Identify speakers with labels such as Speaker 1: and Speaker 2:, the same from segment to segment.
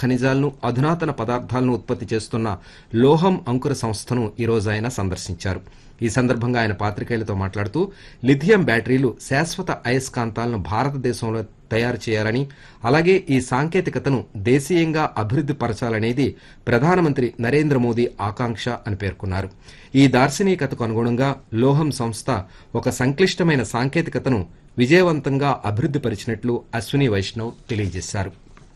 Speaker 1: ఖనిజాలను అధునాతన పదార్థాలను ఉత్పత్తి చేస్తున్న లోహం అంకుర సంస్థను ఈ రోజు ఆయన సందర్శించారు ఈ సందర్భంగా ఆయన పాత్రికేయులతో మాట్లాడుతూ లిథియం బ్యాటరీలు శాశ్వత అయస్కాంతాలను భారతదేశంలో తయారు చేయాలని అలాగే ఈ సాంకేతికతను దేశీయంగా అభివృద్ధి పరచాలనేది ప్రధానమంత్రి నరేంద్ర మోదీ ఆకాంక్ష అని పేర్కొన్నారు ఈ దార్శనికతకు అనుగుణంగా లోహం సంస్థ ఒక సంక్లిష్టమైన సాంకేతికతను విజయవంతంగా అభివృద్ధి పరిచినట్లు అశ్విని వైష్ణవ్ తెలియజేశారు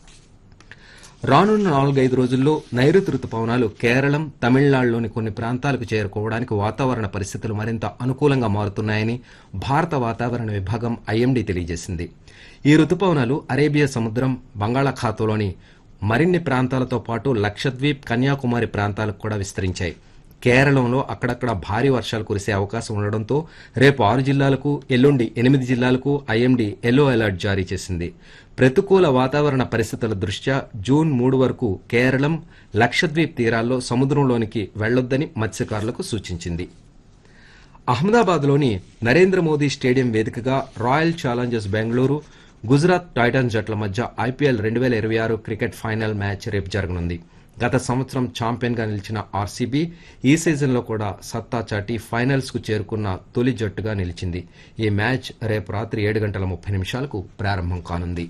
Speaker 1: రానున్న నాలుగైదు రోజుల్లో నైరుతి రుతుపవనాలు కేరళం తమిళనాడులోని కొన్ని ప్రాంతాలకు చేరుకోవడానికి వాతావరణ పరిస్థితులు మరింత అనుకూలంగా మారుతున్నాయని భారత వాతావరణ విభాగం ఐఎండీ తెలియజేసింది ఈ రుతుపవనాలు అరేబియా సముద్రం బంగాళాఖాతంలోని మరిన్ని ప్రాంతాలతో పాటు లక్షద్వీప్ కన్యాకుమారి ప్రాంతాలకు కూడా విస్తరించాయి కేరళంలో అక్కడక్కడ భారీ వర్షాలు కురిసే అవకాశం ఉండడంతో రేపు ఆరు జిల్లాలకు ఎల్లుండి ఎనిమిది జిల్లాలకు ఐఎండీ ఎల్లో అలర్ట్ జారీ చేసింది ప్రతికూల వాతావరణ పరిస్థితుల దృష్ట్యా జూన్ మూడు వరకు కేరళం లక్షద్వీప్ తీరాల్లో సముద్రంలోనికి వెళ్లొద్దని మత్స్యకారులకు సూచించింది అహ్మదాబాద్లోని నరేంద్ర మోదీ స్టేడియం వేదికగా Royal Challengers Bengaluru Gujarat Titans జట్ల మధ్య ఐపీఎల్ రెండు వేల ఇరవై ఆరు క్రికెట్ ఫైనల్ మ్యాచ్ రేపు జరగనుంది గత సంవత్సరం ఛాంపియన్గా నిలిచిన ఆర్సీబీ ఈ సీజన్లో కూడా సత్తా చాటి ఫైనల్స్ కు చేరుకున్న తొలి జట్టుగా నిలిచింది ఈ మ్యాచ్ రేపు రాత్రి ఏడు గంటల ముప్పై నిమిషాలకు ప్రారంభం కానుంది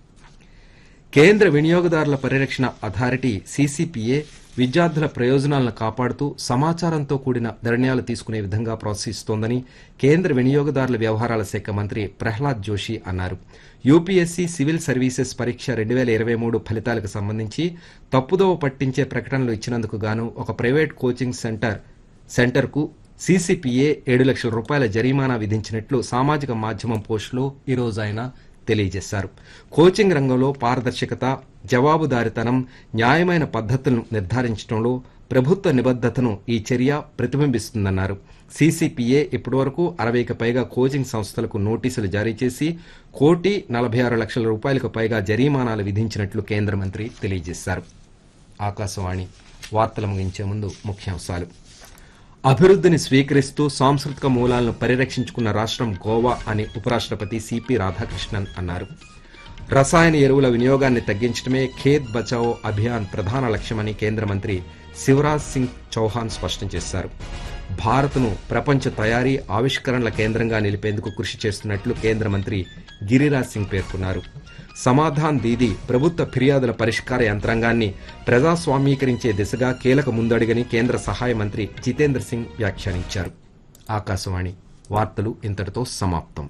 Speaker 1: కేంద్ర వినియోగదారుల పరిరక్షణ అథారిటీ సీసీపీఏ విద్యార్థుల ప్రయోజనాలను కాపాడుతూ సమాచారంతో కూడిన నిర్ణయాలు తీసుకునే విధంగా ప్రోత్సహిస్తోందని కేంద్ర వినియోగదారుల వ్యవహారాల శాఖ మంత్రి ప్రహ్లాద్ జోషి అన్నారు యూపీఎస్సీ సివిల్ సర్వీసెస్ పరీక్ష రెండు వేల ఇరవై మూడు ఫలితాలకు సంబంధించి తప్పుదోవ పట్టించే ప్రకటనలు ఇచ్చినందుకు గాను ఒక ప్రైవేట్ కోచింగ్ సెంటర్ సెంటర్కు సీసీపీఏ ఏడు లక్షల రూపాయల జరిమానా విధించినట్లు సామాజిక మాధ్యమం పోస్టులో ఈరోజు ఆయన తెలియజేశారు కోచింగ్ రంగంలో పారదర్శకత జవాబుదారితనం న్యాయమైన పద్ధతులను నిర్ధారించడంలో ప్రభుత్వ నిబద్దతను ఈ చర్య ప్రతిబింబిస్తుందన్నారు సీసీపీఏ ఇప్పటివరకు అరవైకి పైగా కోచింగ్ సంస్థలకు నోటీసులు జారీ చేసి కోటి నలభై ఆరు లక్షల రూపాయలకు పైగా జరిమానాలు విధించినట్లు కేంద్ర మంత్రి తెలియజేశారు ఆకాశవాణి వార్తలు ముగించే ముందు ముఖ్యాంశాలు అభివృద్ధిని స్వీకరిస్తూ సాంస్కృతిక మూలాలను పరిరక్షించుకున్న రాష్ట్రం గోవా అని ఉపరాష్ట్రపతి సిపి రాధాకృష్ణన్ అన్నారు రసాయన ఎరువుల వినియోగాన్ని తగ్గించడమే ఖేత్ బచావో అభియాన్ ప్రధాన లక్ష్యమని కేంద్ర మంత్రి శివరాజ్ సింగ్ చౌహాన్ స్పష్టం చేశారు భారత్ను ప్రపంచ తయారీ ఆవిష్కరణల కేంద్రంగా నిలిపేందుకు కృషి చేస్తున్నట్లు కేంద్ర మంత్రి గిరిరాజ్ సింగ్ పేర్కొన్నారు సమాధాన్ దీది ప్రభుత్వ ఫిర్యాదుల పరిష్కార యంత్రాంగాన్ని ప్రజాస్వామీకరించే దిశగా కీలక ముందడుగని కేంద్ర సహాయ మంత్రి జితేంద్ర సింగ్ వ్యాఖ్యానించారు ఆకాశవాణి వార్తలు ఇంతటితో సమాప్తం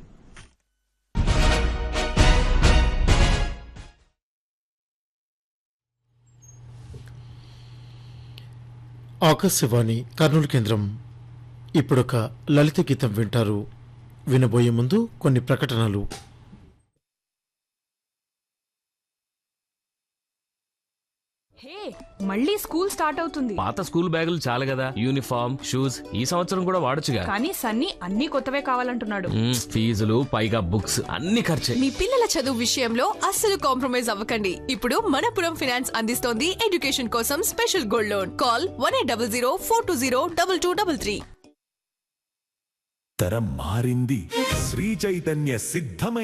Speaker 2: ఆకాశవాణి కర్నూలు కేంద్రం ఇప్పుడొక లలిత గీతం వింటారు వినబోయే ముందు కొన్ని ప్రకటనలు
Speaker 3: హే మళ్ళీ స్కూల్ స్టార్ట్ అవుతుంది
Speaker 4: పాత స్కూల్ బ్యాగులు చాలు కదా యూనిఫామ్ షూస్ ఈ సంవత్సరం కూడా వాడొచ్చుగా
Speaker 3: కానీ సన్నీ అన్ని కొత్తవే కావాలంటున్నాడు
Speaker 4: మ్మ్, ఫీజులు పైగా బుక్స్ అన్ని ఖర్చే
Speaker 5: మీ పిల్లల చదువు విషయంలో అస్సలు కాంప్రమైజ్ అవ్వకండి ఇప్పుడు మనపురం ఫైనాన్స్ అందిస్తోంది ఎడ్యుకేషన్ కోసం special gold loan call one eight double zero four two zero double two double three
Speaker 6: తరం మారింది శ్రీ చైతన్య సిద్ధమైన